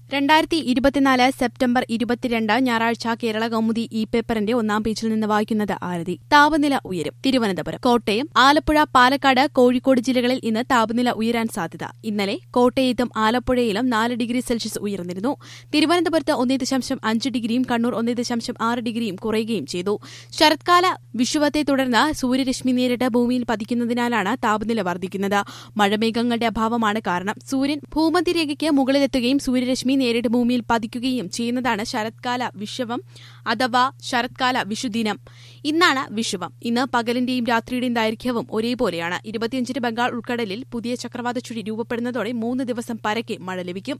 രണ്ടായിരത്തി ഇരുപത്തിനാല് സെപ്റ്റംബർ ഇരുപത്തിരണ്ട് ഞായറാഴ്ച കേരള കൗമുദി ഇ പേപ്പറിന്റെ ഒന്നാം പേജിൽ നിന്ന് വായിക്കുന്നത് ആരതി താപനില ഉയരും തിരുവനന്തപുരം കോട്ടയം ആലപ്പുഴ പാലക്കാട് കോഴിക്കോട് ജില്ലകളിൽ ഇന്ന് താപനില ഉയരാൻ സാധ്യത ഇന്നലെ കോട്ടയത്തും ആലപ്പുഴയിലും നാല് ഡിഗ്രി സെൽഷ്യസ് ഉയർന്നിരുന്നു തിരുവനന്തപുരത്ത് ഒന്നേ ദശാംശം അഞ്ച് ഡിഗ്രിയും കണ്ണൂർ ഒന്നേ ദശാംശം ആറ് ഡിഗ്രിയും കുറയുകയും ചെയ്തു ശരത്കാല വിഷുവത്തെ തുടർന്ന് സൂര്യരശ്മി നേരിട്ട് ഭൂമിയിൽ പതിക്കുന്നതിനാലാണ് താപനില വർദ്ധിക്കുന്നത് മഴമേഘങ്ങളുടെ അഭാവമാണ് കാരണം സൂര്യൻ ഭൂമധ്യരേഖയ്ക്ക് മുകളിലെത്തുകയും സൂര്യരശ്മി നേരിട്ട് ഭൂമിയിൽ പതിക്കുകയും ചെയ്യുന്നതാണ് ശരത്കാല വിഷവം അഥവാ ശരത്കാല വിഷുദിനം ഇന്നാണ് വിഷുവം ഇന്ന് പകലിന്റെയും രാത്രിയുടെയും ദൈർഘ്യവും ഒരേപോലെയാണ് ഇരുപത്തിയഞ്ചിന് ബംഗാൾ ഉൾക്കടലിൽ പുതിയ ചക്രവാത ചുഴി രൂപപ്പെടുന്നതോടെ മൂന്ന് ദിവസം പരക്കെ മഴ ലഭിക്കും